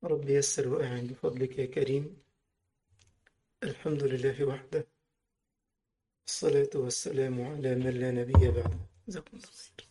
رب يسر وأعن بفضلك يا كريم الحمد لله وحده الصلاة والسلام على من لا نبي بعده جزاكم الله خير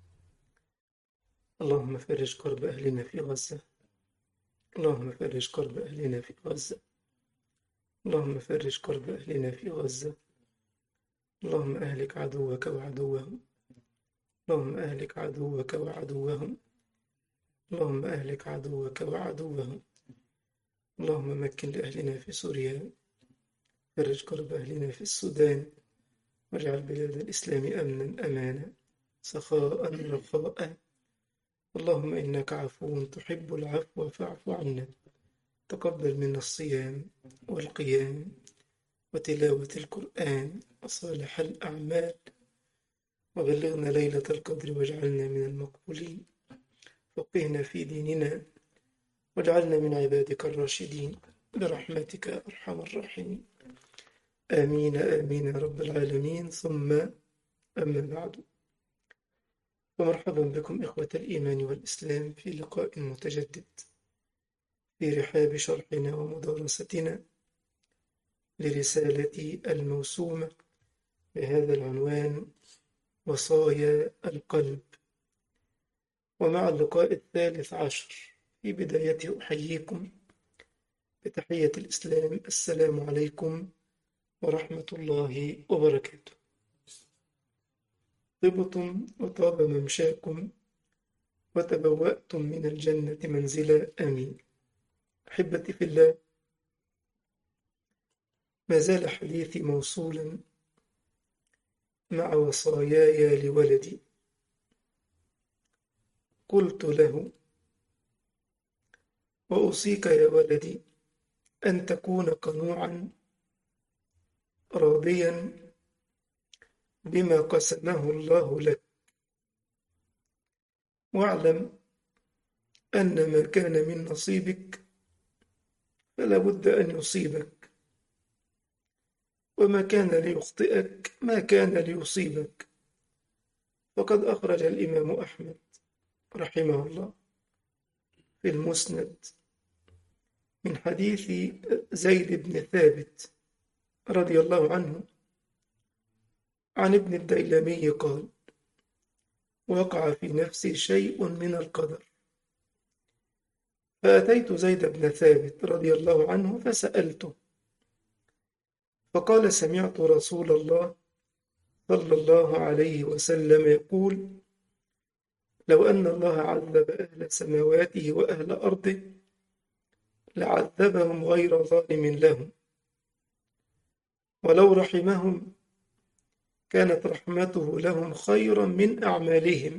اللهم فرج كرب أهلنا في غزة اللهم فرج كرب أهلنا في غزة اللهم فرج كرب أهلنا في غزة اللهم أهلك عدوك وعدوهم اللهم أهلك عدوك وعدوهم اللهم أهلك عدوك وعدوهم اللهم مكن لأهلنا في سوريا فرج كرب أهلنا في السودان واجعل بلاد الإسلام أمنا أمانا سخاء رخاء اللهم إنك عفو تحب العفو فاعف عنا تقبل منا الصيام والقيام وتلاوة القرآن وصالح الأعمال وبلغنا ليلة القدر واجعلنا من المقبولين فقهنا في ديننا واجعلنا من عبادك الراشدين برحمتك يا أرحم الراحمين آمين آمين يا رب العالمين ثم أما بعد ومرحبا بكم إخوة الإيمان والإسلام في لقاء متجدد في رحاب شرحنا ومدارستنا لرسالتي الموسومة بهذا العنوان وصايا القلب ومع اللقاء الثالث عشر في بدايته أحييكم بتحية الإسلام السلام عليكم ورحمة الله وبركاته طبتم وطاب ممشاكم وتبوأتم من الجنة منزلا آمين أحبتي في الله ما زال حديثي موصولا مع وصاياي لولدي قلت له وأوصيك يا ولدي أن تكون قنوعا راضيا بما قسمه الله لك واعلم أن ما كان من نصيبك فلا بد أن يصيبك وما كان ليخطئك ما كان ليصيبك فقد أخرج الإمام أحمد رحمه الله في المسند من حديث زيد بن ثابت رضي الله عنه عن ابن الديلمي قال وقع في نفسي شيء من القدر فأتيت زيد بن ثابت رضي الله عنه فسألته فقال سمعت رسول الله صلى الله عليه وسلم يقول لو أن الله عذب أهل سماواته وأهل أرضه لعذبهم غير ظالم لهم ولو رحمهم كانت رحمته لهم خيرا من أعمالهم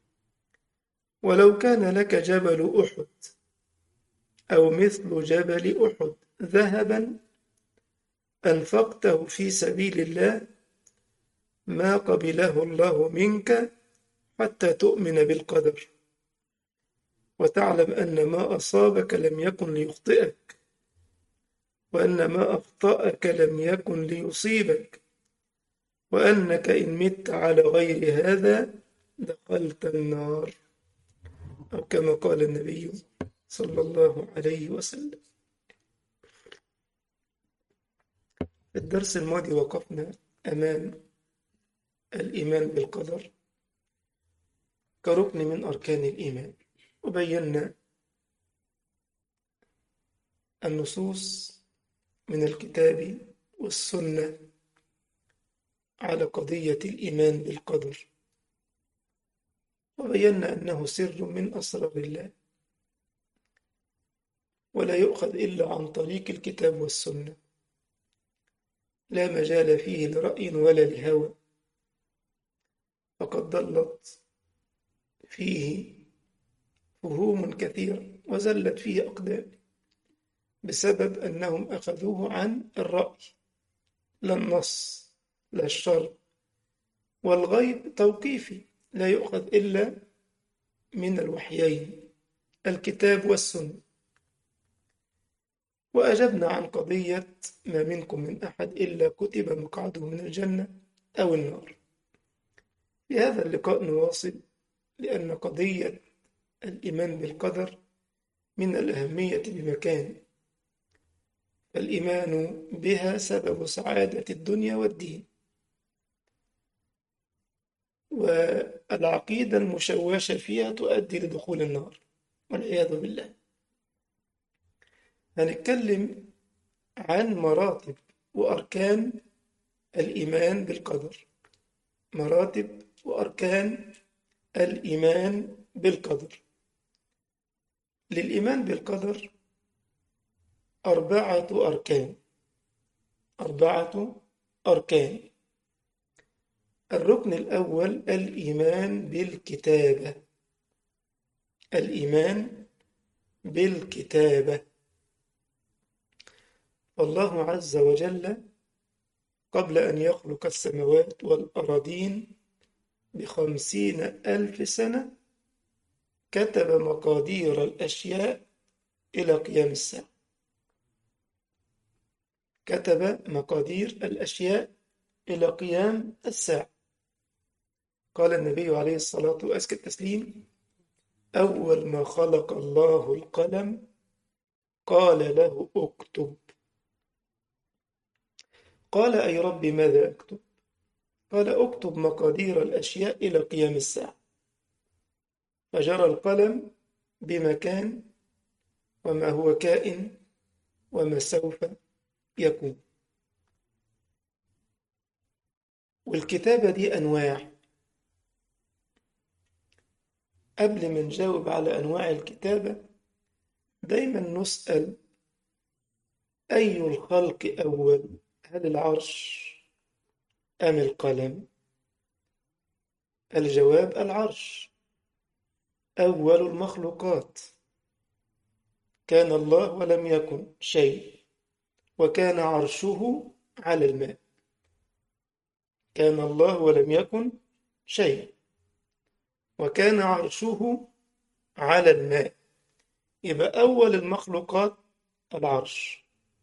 ولو كان لك جبل أحد أو مثل جبل أحد ذهبا أنفقته في سبيل الله ما قبله الله منك حتى تؤمن بالقدر وتعلم أن ما أصابك لم يكن ليخطئك وأن ما أخطأك لم يكن ليصيبك وأنك إن مت على غير هذا دخلت النار أو كما قال النبي صلى الله عليه وسلم في الدرس الماضي وقفنا أمام الإيمان بالقدر كركن من أركان الإيمان وبينا النصوص من الكتاب والسنة على قضية الإيمان بالقدر وبينا أنه سر من أسرار الله ولا يؤخذ إلا عن طريق الكتاب والسنة لا مجال فيه لرأي ولا لهوى فقد ضلت فيه فهوم كثيرة وزلت فيه أقدام بسبب أنهم أخذوه عن الرأي لا النص لا الشر والغيب توقيفي لا يؤخذ إلا من الوحيين الكتاب والسنة وأجبنا عن قضية ما منكم من أحد إلا كتب مقعده من الجنة أو النار في هذا اللقاء نواصل لأن قضية الإيمان بالقدر من الأهمية بمكان الإيمان بها سبب سعادة الدنيا والدين والعقيدة المشوشة فيها تؤدي لدخول النار والعياذ بالله هنتكلم عن مراتب وأركان الإيمان بالقدر مراتب وأركان الإيمان بالقدر للإيمان بالقدر أربعة أركان أربعة أركان الركن الأول الإيمان بالكتابة الإيمان بالكتابة الله عز وجل قبل أن يخلق السماوات والأراضين بخمسين ألف سنة كتب مقادير الأشياء إلى قيام الساعة كتب مقادير الأشياء إلى قيام الساعة قال النبي عليه الصلاة وأزكى التسليم أول ما خلق الله القلم قال له اكتب قال أي رب ماذا أكتب قال اكتب مقادير الأشياء إلى قيام الساعة فجرى القلم بما كان وما هو كائن وما سوف يكون والكتابة دي أنواع قبل ما نجاوب على أنواع الكتابة دايما نسأل أي الخلق أول هل العرش أم القلم الجواب العرش أول المخلوقات كان الله ولم يكن شيء وكان عرشه على الماء كان الله ولم يكن شيء وكان عرشه على الماء يبقى أول المخلوقات العرش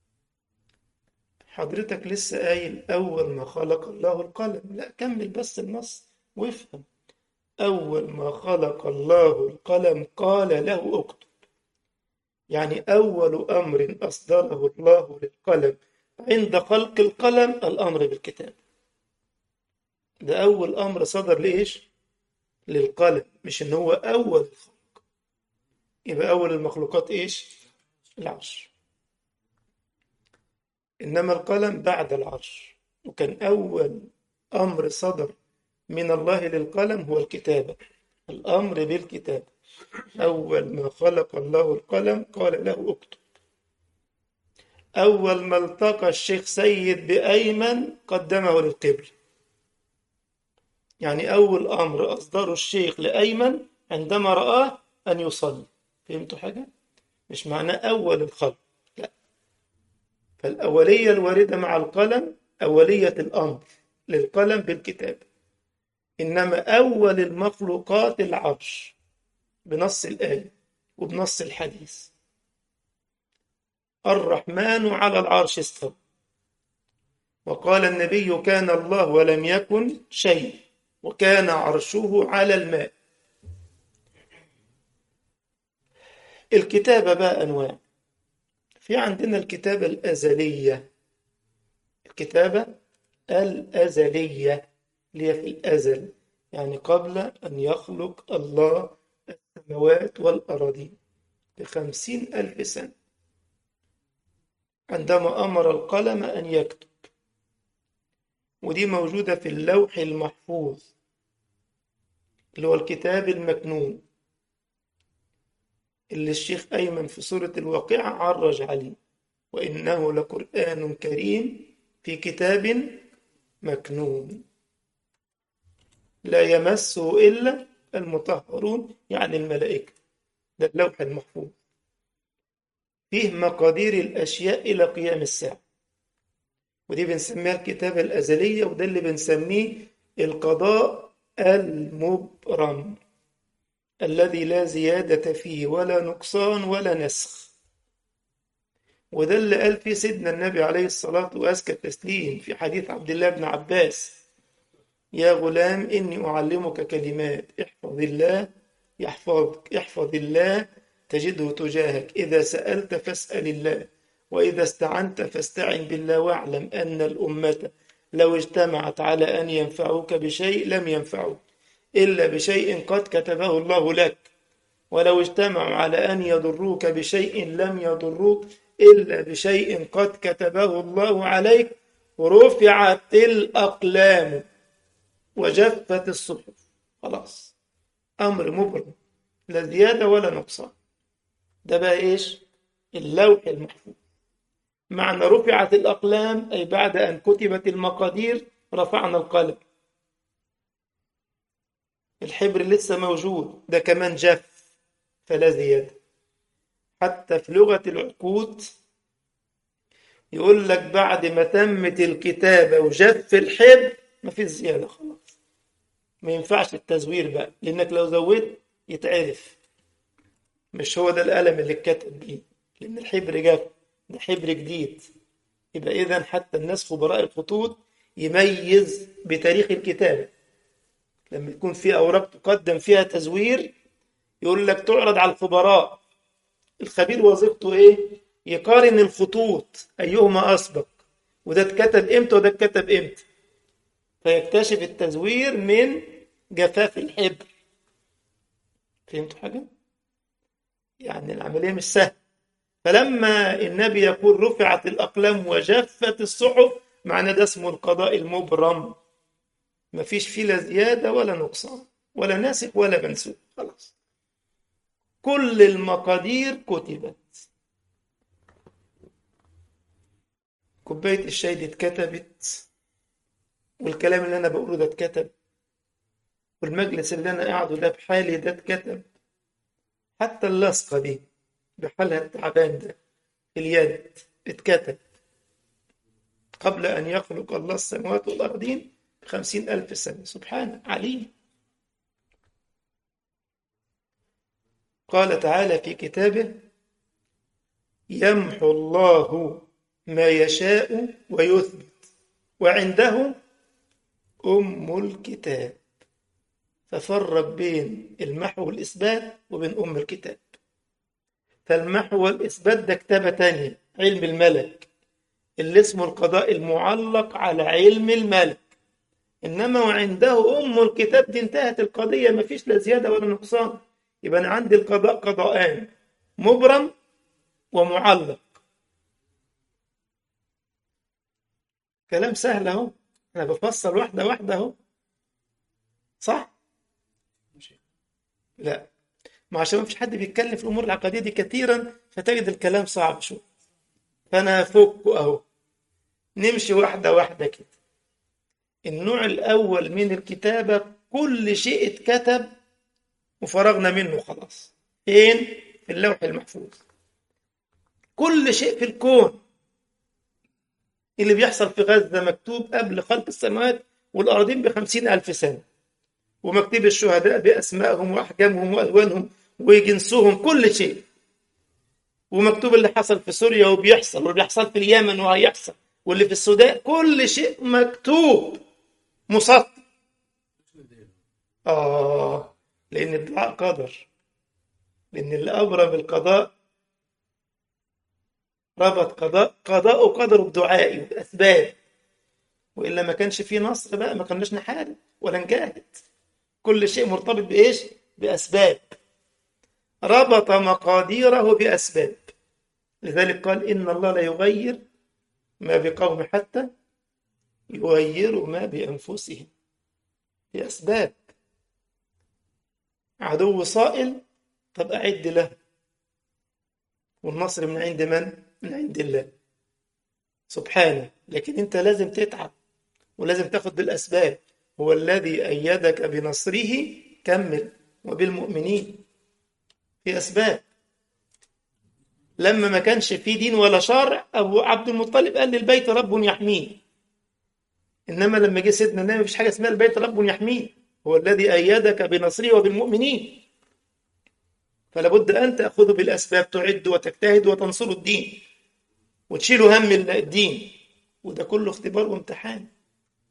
حضرتك لسه قايل أول ما خلق الله القلم لا كمل بس النص وافهم أول ما خلق الله القلم قال له اكتب يعني أول أمر أصدره الله للقلم عند خلق القلم الأمر بالكتاب ده أول أمر صدر لإيش؟ للقلم مش إن هو أول الخلق يبقى أول المخلوقات إيش؟ العرش إنما القلم بعد العرش وكان أول أمر صدر من الله للقلم هو الكتابة الأمر بالكتابة أول ما خلق الله القلم قال له اكتب أول ما التقى الشيخ سيد بأيمن قدمه للقبل يعني أول أمر أصدره الشيخ لأيمن عندما رآه أن يصلي فهمتوا حاجة؟ مش معناه أول الخلق لا فالأولية الواردة مع القلم أولية الأمر للقلم بالكتاب إنما أول المخلوقات العرش بنص الآية وبنص الحديث الرحمن على العرش استوى وقال النبي كان الله ولم يكن شيء وكان عرشه على الماء الكتابة بقى أنواع في عندنا الكتابة الأزلية الكتابة الأزلية اللي هي في الأزل يعني قبل أن يخلق الله السماوات والأراضين بخمسين ألف سنة عندما أمر القلم أن يكتب ودي موجودة في اللوح المحفوظ اللي هو الكتاب المكنون اللي الشيخ أيمن في سورة الواقعة عرج عليه وإنه لقرآن كريم في كتاب مكنون لا يمسه إلا المطهرون يعني الملائكة ده اللوح المحفوظ فيه مقادير الأشياء إلى قيام الساعة ودي بنسميها الكتابة الأزلية وده اللي بنسميه القضاء المبرم الذي لا زيادة فيه ولا نقصان ولا نسخ وده اللي قال فيه سيدنا النبي عليه الصلاة وأزكى التسليم في حديث عبد الله بن عباس يا غلام إني أعلمك كلمات احفظ الله يحفظك احفظ الله تجده تجاهك إذا سألت فاسأل الله وإذا استعنت فاستعن بالله واعلم أن الأمة لو اجتمعت على أن ينفعوك بشيء لم ينفعوك إلا بشيء قد كتبه الله لك ولو اجتمعوا على أن يضروك بشيء لم يضروك إلا بشيء قد كتبه الله عليك رفعت الأقلام وجفت الصحف خلاص أمر مبرم لا زيادة ولا نقصان ده بقى إيش اللوح المحفوظ معنى رفعت الأقلام أي بعد أن كتبت المقادير رفعنا القلم الحبر لسه موجود ده كمان جف فلا زيادة حتى في لغة العقود يقول لك بعد ما تمت الكتابة وجف الحبر ما في زيادة خلاص ما ينفعش التزوير بقى لأنك لو زودت يتعرف مش هو ده القلم اللي اتكتب بيه لأن الحبر جف ده حبر جديد يبقى إذا حتى الناس خبراء الخطوط يميز بتاريخ الكتابة لما يكون في أوراق تقدم فيها تزوير يقول لك تعرض على الخبراء الخبير وظيفته إيه؟ يقارن الخطوط أيهما أسبق وده اتكتب إمتى وده اتكتب إمتى فيكتشف التزوير من جفاف الحبر فهمتوا حاجة؟ يعني العملية مش سهلة فلما النبي يقول رفعت الأقلام وجفت الصحف معنى ده اسمه القضاء المبرم مفيش فيه لا زيادة ولا نقصان ولا ناسخ ولا منسوخ خلاص كل المقادير كتبت كوباية الشاي دي اتكتبت والكلام اللي أنا بقوله ده اتكتب والمجلس اللي أنا قاعده ده بحالي ده اتكتب حتى اللصقة دي بحالها التعبان ده اليد اتكتب قبل أن يخلق الله السماوات والأرضين بخمسين ألف سنة سبحانه عليم قال تعالى في كتابه يمحو الله ما يشاء ويثبت وعنده أم الكتاب ففرق بين المحو والإثبات وبين أم الكتاب فالمحو والإثبات ده كتابة تانية علم الملك اللي اسمه القضاء المعلق على علم الملك إنما وعنده أم الكتاب دي انتهت القضية ما فيش لا زيادة ولا نقصان يبقى أنا عندي القضاء قضاءان مبرم ومعلق كلام سهل أهو أنا بفصل واحدة واحدة أهو صح؟ لا ما عشان ما فيش حد بيتكلم في الأمور العقدية دي كثيرا فتجد الكلام صعب شوية فأنا هفكه أهو نمشي واحدة واحدة كده النوع الأول من الكتابة كل شيء اتكتب وفرغنا منه خلاص فين؟ في اللوح المحفوظ كل شيء في الكون اللي بيحصل في غزة مكتوب قبل خلق السماوات والأرضين بخمسين ألف سنة ومكتوب الشهداء بأسمائهم وأحجامهم وألوانهم وجنسهم كل شيء ومكتوب اللي حصل في سوريا وبيحصل واللي بيحصل في اليمن وهيحصل واللي في السودان كل شيء مكتوب مسطر آه لأن الدعاء قدر لأن اللي أبرم القضاء ربط قضاء قضاء وقدر بدعائي وبأسباب وإلا ما كانش فيه نصر بقى ما كناش نحارب ولا نجاهد كل شيء مرتبط بإيش؟ بأسباب ربط مقاديره بأسباب لذلك قال إن الله لا يغير ما بقوم حتى يغيروا ما بأنفسهم بأسباب عدو صائل طب أعد له والنصر من عند من؟ من عند الله سبحانه لكن أنت لازم تتعب ولازم تاخد بالأسباب هو الذي أيدك بنصره كمل وبالمؤمنين في أسباب لما ما كانش في دين ولا شرع أبو عبد المطلب قال للبيت رب يحميه إنما لما جه سيدنا النبي مفيش حاجة اسمها البيت رب يحميه هو الذي أيدك بنصره وبالمؤمنين فلا بد أن تأخذوا بالأسباب تعد وتجتهد وتنصروا الدين وتشيلوا هم الدين وده كله اختبار وامتحان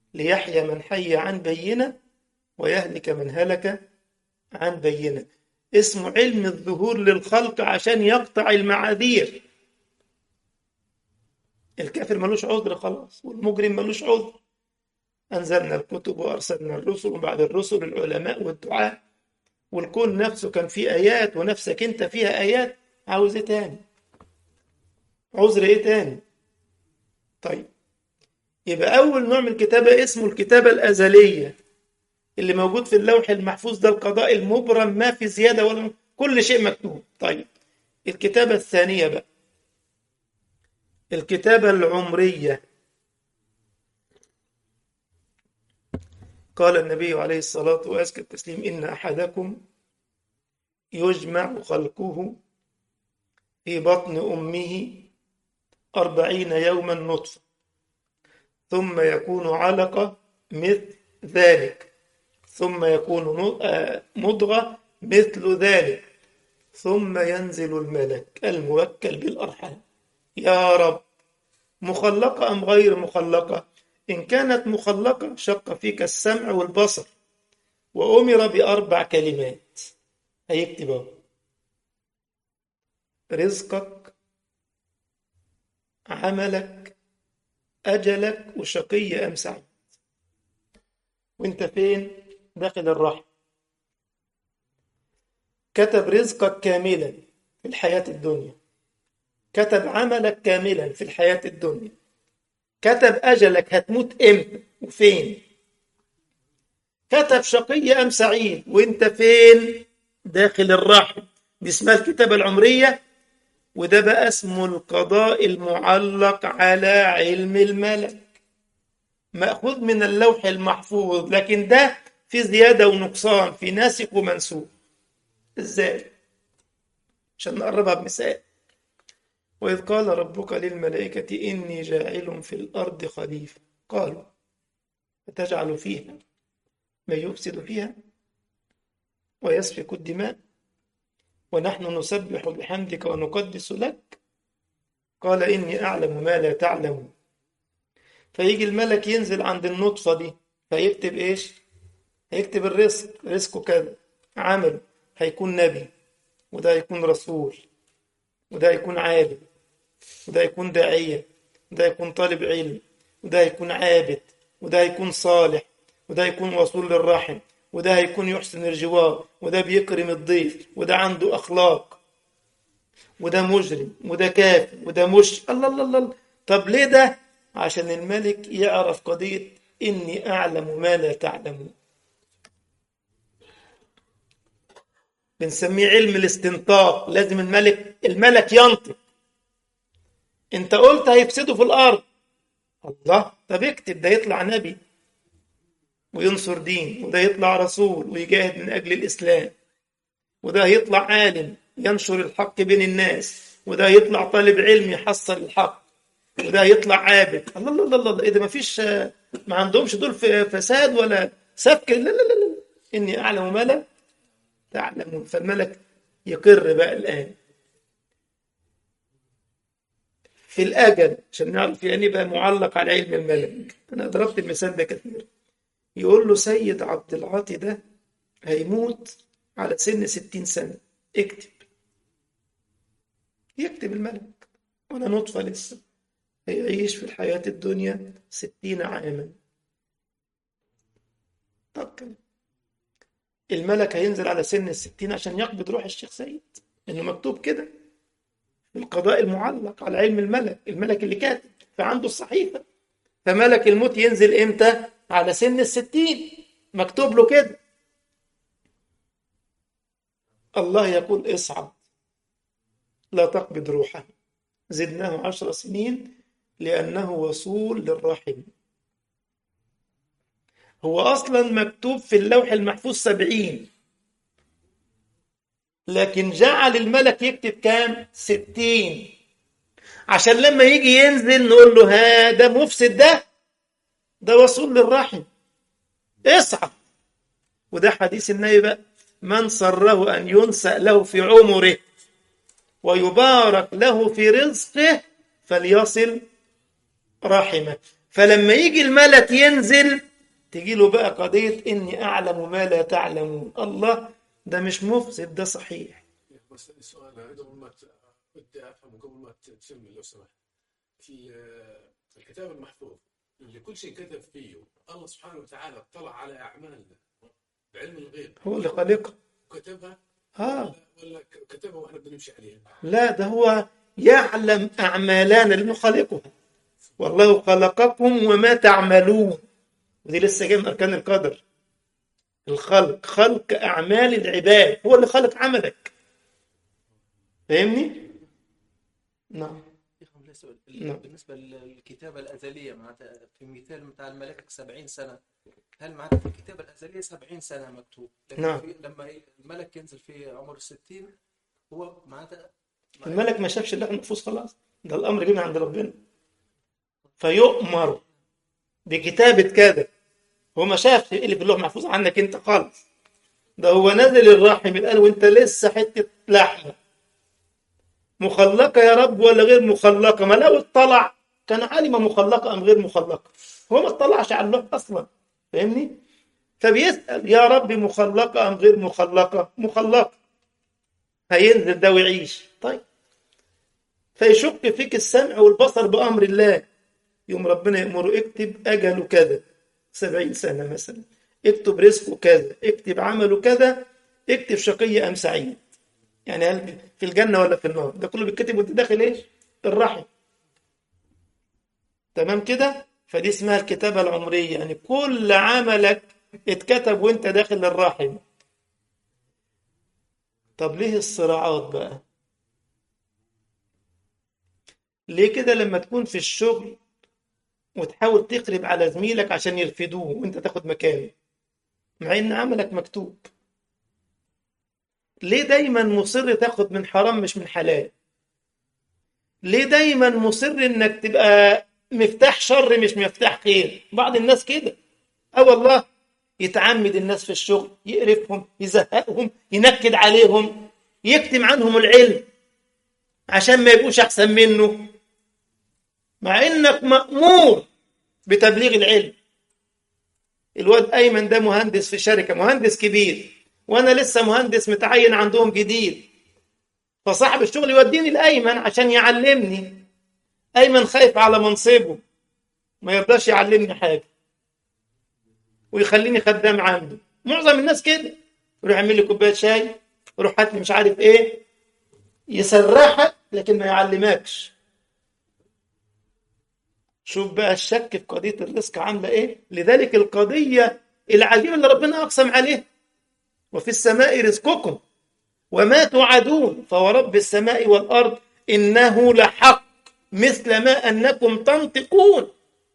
ليحيى من حي عن بينة ويهلك من هلك عن بينة اسمه علم الظهور للخلق عشان يقطع المعاذير الكافر ملوش عذر خلاص والمجرم ملوش عذر أنزلنا الكتب وأرسلنا الرسل وبعد الرسل العلماء والدعاء والكون نفسه كان فيه آيات ونفسك أنت فيها آيات عاوز إيه تاني عذر إيه تاني طيب يبقى أول نوع من الكتابة اسمه الكتابة الأزلية اللي موجود في اللوح المحفوظ ده القضاء المبرم ما في زيادة ولا كل شيء مكتوب طيب الكتابة الثانية بقى الكتابة العمرية قال النبي عليه الصلاة وأزكى التسليم إن أحدكم يجمع خلقه في بطن أمه أربعين يوما نطفة ثم يكون علقة مثل ذلك ثم يكون مضغة مثل ذلك ثم ينزل الملك الموكل بالأرحام يا رب مخلقة أم غير مخلقة إن كانت مخلقة شق فيك السمع والبصر وأمر بأربع كلمات هيكتب رزقك عملك أجلك وشقي أم سعيد وانت فين داخل الرحم كتب رزقك كاملا في الحياة الدنيا كتب عملك كاملا في الحياة الدنيا كتب أجلك هتموت إمتى وفين كتب شقي أم سعيد وانت فين داخل الرحم دي اسمها الكتابة العمرية وده بقى اسمه القضاء المعلق على علم الملك مأخوذ من اللوح المحفوظ لكن ده في زيادة ونقصان في ناسك ومنسوخ ازاي عشان نقربها بمثال وإذ قال ربك للملائكة إني جاعل في الأرض خليفة قالوا فتجعل فيها من يفسد فيها ويسفك الدماء ونحن نسبح بحمدك ونقدس لك قال إني أعلم ما لا تعلمون فيجي الملك ينزل عند النطفة دي فيكتب إيش هيكتب الرزق رزقه كذا عمله هيكون نبي وده هيكون رسول وده هيكون عالم وده هيكون داعية وده هيكون طالب علم وده هيكون عابد وده هيكون صالح وده هيكون وصول للرحم وده هيكون يحسن الجوار وده بيكرم الضيف وده عنده أخلاق وده مجرم وده كافر وده مش الله الله الله طب ليه ده عشان الملك يعرف قضية إني أعلم ما لا تعلمون بنسميه علم الاستنطاق لازم الملك الملك ينطق انت قلت هيفسدوا في الارض الله طب اكتب ده يطلع نبي وينصر دين وده يطلع رسول ويجاهد من اجل الاسلام وده يطلع عالم ينشر الحق بين الناس وده يطلع طالب علم يحصل الحق وده يطلع عابد الله الله الله الله ايه ده ما فيش ما عندهمش دول فساد ولا سفك لا لا لا لا اني اعلم ما لا تعلمون فالملك يقر بقى الآن في الأجل عشان نعرف يعني بقى معلق على علم الملك أنا ضربت المثال ده كثير يقول له سيد عبد العاطي ده هيموت على سن ستين سنة اكتب يكتب الملك وأنا نطفة لسه هيعيش في الحياة الدنيا ستين عاما طب كده الملك هينزل على سن الستين عشان يقبض روح الشيخ سيد انه مكتوب كده القضاء المعلق على علم الملك الملك اللي كاتب فعنده الصحيفة فملك الموت ينزل امتى على سن الستين مكتوب له كده الله يقول اصعد لا تقبض روحه زدناه عشر سنين لأنه وصول للرحم هو أصلا مكتوب في اللوح المحفوظ سبعين لكن جعل الملك يكتب كام ستين عشان لما يجي ينزل نقول له ها ده مفسد ده ده وصول للرحم اصعد وده حديث النبي بقى من سره أن ينسأ له في عمره ويبارك له في رزقه فليصل رحمه فلما يجي الملك ينزل تجي له بقى قضية إني أعلم ما لا تعلمون الله ده مش مفسد ده صحيح بس السؤال أنا قبل ما ت- بدي افهم قبل ما ت- تكمل لو سمحت ال- الكتاب المحفوظ اللي كل شيء كتب فيه الله سبحانه وتعالى اطلع على اعمالنا بعلم الغيب هو اللي خالقها وكتبها اه ولا ولا ك- كتبها واحنا بنمشي عليها لا ده هو يعلم أعمالنا لأنه خالقها والله خلقكم وما تعملون ودي لسه جايه من أركان القدر الخلق خلق أعمال العباد هو اللي خلق عملك فاهمني؟ نعم يا أخي ليس- نعم. بالنسبة للكتابة الأزلية معناتها في مثال بتاع الملائكة 70 سنة هل معناتها في الكتابة الأزلية 70 سنة مكتوب لكن نعم. في لما الملك ينزل في عمر 60 هو معناتها الملك ما شافش اللوح المحفوظ خلاص ده الأمر جه من عند ربنا فيؤمر بكتابة كذا هو ما شافش ايه اللي في اللوح محفوظ عنك انت خالص ده هو نزل الرحم الآن وانت لسه حتة لحمة مخلقة يا رب ولا غير مخلقة ما لو اطلع كان علم مخلقة أم غير مخلقة هو ما اطلعش على اللوح أصلا فاهمني فبيسأل يا رب مخلقة أم غير مخلقة مخلقة هينزل ده ويعيش طيب فيشق فيك السمع والبصر بأمر الله يوم ربنا يأمره اكتب أجله كذا سبعين سنة مثلا اكتب رزقه كذا اكتب عمله كذا اكتب شقي أم سعيد يعني هل في الجنة ولا في النار ده كله بيتكتب وانت داخل ايش الرحم تمام كده فدي اسمها الكتابة العمرية يعني كل عملك اتكتب وانت داخل الرحم طب ليه الصراعات بقى ليه كده لما تكون في الشغل وتحاول تقرب على زميلك عشان يرفدوه وانت تاخد مكانه مع ان عملك مكتوب ليه دايما مصر تاخد من حرام مش من حلال ليه دايما مصر انك تبقى مفتاح شر مش مفتاح خير بعض الناس كده اه والله يتعمد الناس في الشغل يقرفهم يزهقهم ينكد عليهم يكتم عنهم العلم عشان ما يبقوش احسن منه مع انك مأمور بتبليغ العلم الواد ايمن ده مهندس في شركه مهندس كبير وانا لسه مهندس متعين عندهم جديد فصاحب الشغل يوديني لايمن عشان يعلمني ايمن خايف على منصبه ما يرضاش يعلمني حاجه ويخليني خدام عنده معظم الناس كده يروح يعمل لي كوبايه شاي يروح هات لي مش عارف ايه يسرحك لكن ما يعلمكش شوف بقى الشك في قضيه الرزق عامله ايه لذلك القضيه العجيبه اللي ربنا اقسم عليها وفي السماء رزقكم وما توعدون فورب السماء والارض انه لحق مثل ما انكم تنطقون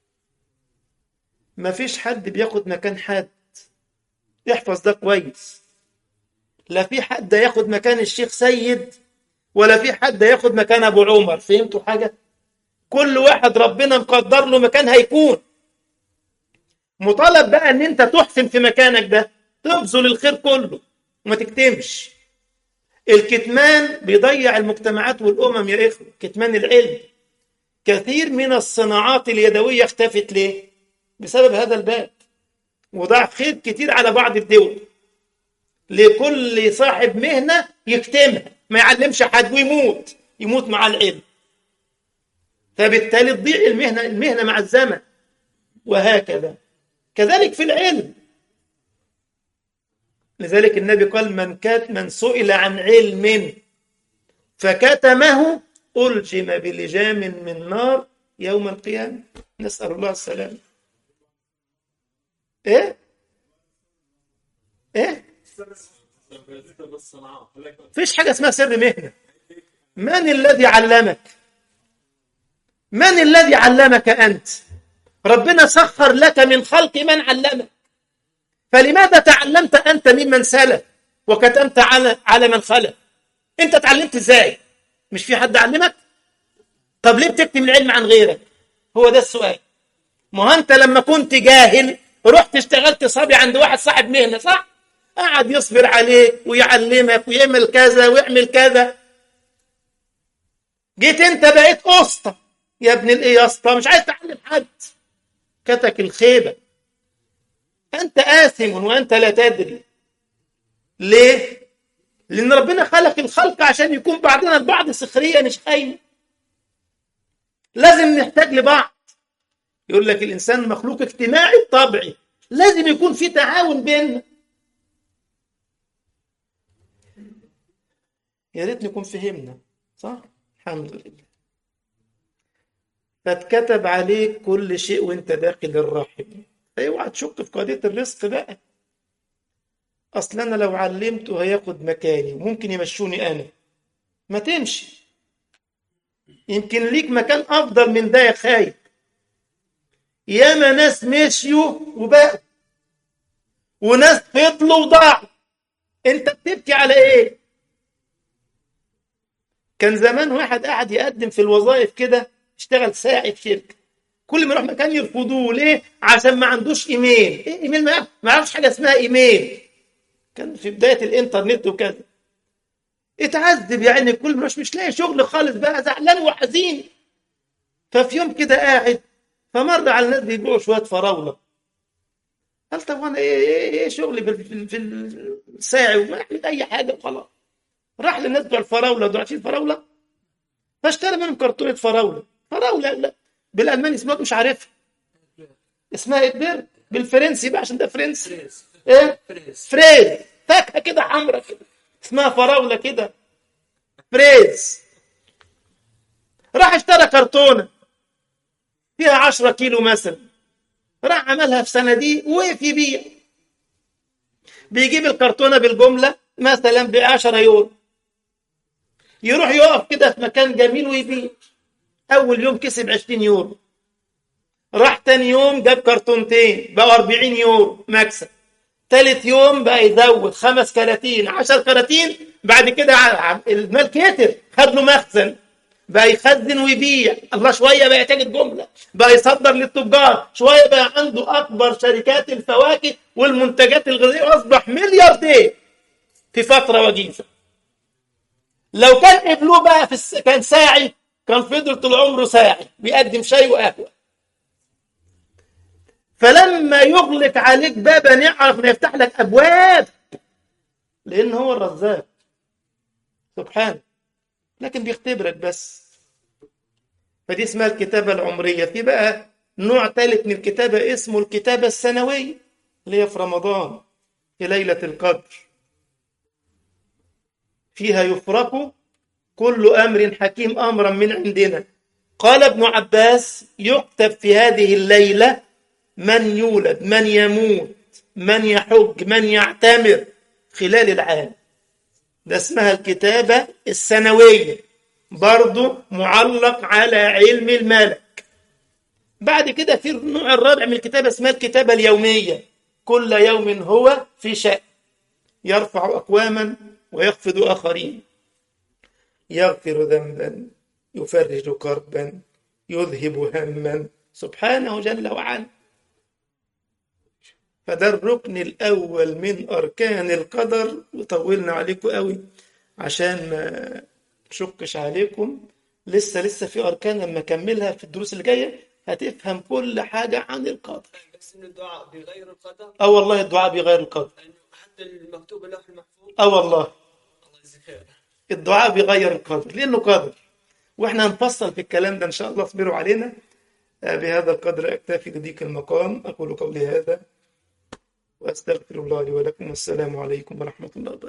ما فيش حد بياخد مكان حد احفظ ده كويس لا في حد ياخد مكان الشيخ سيد ولا في حد ياخد مكان ابو عمر فهمتوا حاجه كل واحد ربنا مقدر له مكان هيكون مطالب بقى ان انت تحسن في مكانك ده تبذل الخير كله وما تكتمش الكتمان بيضيع المجتمعات والامم يا اخوه كتمان العلم كثير من الصناعات اليدويه اختفت ليه بسبب هذا الباب وضاع خير كتير على بعض الدول لكل صاحب مهنه يكتمها ما يعلمش حد ويموت يموت مع العلم فبالتالي تضيع المهنه المهنه مع الزمن وهكذا كذلك في العلم لذلك النبي قال من كات من سئل عن علم فكتمه ألجم بلجام من نار يوم القيامة نسأل الله السلامة إيه؟ إيه؟ فيش حاجة اسمها سر مهنة من الذي علمك؟ من الذي علمك أنت؟ ربنا سخر لك من خلق من علمك فلماذا تعلمت أنت ممن سلف وكتمت على على من خلف أنت تعلمت إزاي مش في حد علمك طب ليه بتكتم العلم عن غيرك هو ده السؤال ما أنت لما كنت جاهل رحت اشتغلت صبي عند واحد صاحب مهنة صح قعد يصبر عليك ويعلمك ويعمل كذا ويعمل كذا جيت انت بقيت اسطى يا ابن الايه يا اسطى مش عايز تعلم حد كتك الخيبه أنت آثم وأنت لا تدري ليه؟ لأن ربنا خلق الخلق عشان يكون بعضنا البعض سخرية مش خاينة لازم نحتاج لبعض يقول لك الإنسان مخلوق اجتماعي طبيعي لازم يكون في تعاون بيننا يا ريت نكون فهمنا صح الحمد لله فاتكتب عليك كل شيء وانت داخل الرحم اوعى تشك في قضيه الرزق بقى اصل انا لو علمته هياخد مكاني وممكن يمشوني انا ما تمشي يمكن ليك مكان افضل من ده يا خايب ياما ناس مشيوا وبقوا وناس فضلوا وضاعوا انت بتبكي على ايه كان زمان واحد قاعد يقدم في الوظائف كده اشتغل ساعي في شركه كل ما يروح مكان يرفضوه ليه عشان ما عندوش ايميل ايه ايميل ما ما يعرفش حاجه اسمها ايميل كان في بدايه الانترنت وكذا اتعذب يعني كل ما مش لاقي شغل خالص بقى زعلان وحزين ففي يوم كده قاعد فمر على الناس بيبيعوا شويه فراوله قال طب وانا ايه ايه, إيه شغلي في, في, في الساعي وما اعمل اي حاجه وخلاص راح للناس بتوع الفراوله دول عارفين الفراوله فاشترى منهم كرتونه فراوله فراوله لا بالالماني اسمها مش عارفها اسمها ايه بير بالفرنسي بقى عشان ده فرنسي فريز ايه فريز فريز فاكهه كده حمرا كده اسمها فراوله كده فريز راح اشترى كرتونه فيها 10 كيلو مثلا راح عملها في صناديق ووقف يبيع بيجيب الكرتونه بالجمله مثلا ب 10 يورو يروح يقف كده في مكان جميل ويبيع اول يوم كسب 20 يورو راح تاني يوم جاب كرتونتين بقوا 40 يورو مكسب تالت يوم بقى يزود خمس كراتين 10 كراتين بعد كده ع- المال كتر خد له مخزن بقى يخزن ويبيع الله شويه بقى يتاجر جمله بقى يصدر للتجار شويه بقى عنده اكبر شركات الفواكه والمنتجات الغذائيه واصبح ملياردير في فتره وجيزه لو كان قبلوه بقى في الس... كان ساعي كان فضل طول عمره ساعي بيقدم شاي وقهوه فلما يغلق عليك بابا نعرف انه يفتح لك ابواب لان هو الرزاق سبحانه لكن بيختبرك بس فدي اسمها الكتابة العمرية في بقى نوع ثالث من الكتابة اسمه الكتابة السنوية اللي هي في رمضان في ليلة القدر فيها يفرق كل أمر حكيم أمرا من عندنا قال ابن عباس يكتب في هذه الليلة من يولد من يموت من يحج من يعتمر خلال العام ده اسمها الكتابة السنوية برضو معلق على علم الملك بعد كده في النوع الرابع من الكتابة اسمها الكتابة اليومية كل يوم هو في شأن يرفع أقواما ويخفض آخرين يغفر ذنبا يفرج كربا يذهب هما سبحانه جل وعلا فده الركن الأول من أركان القدر وطولنا عليكم قوي عشان ما شكش عليكم لسه لسه في أركان لما أكملها في الدروس اللي جاية هتفهم كل حاجة عن القدر بس ان الدعاء بغير القدر أه والله الدعاء بغير القدر لانه حتى المكتوب اللوح المحفوظ أه والله الله يجزيك خير الدعاء بغير القدر لأنه قدر وإحنا هنفصل في الكلام ده إن شاء الله اصبروا علينا آه، بهذا القدر أكتفي لضيق المقام أقول قولي هذا وأستغفر الله لي ولكم والسلام عليكم ورحمة الله وبركاته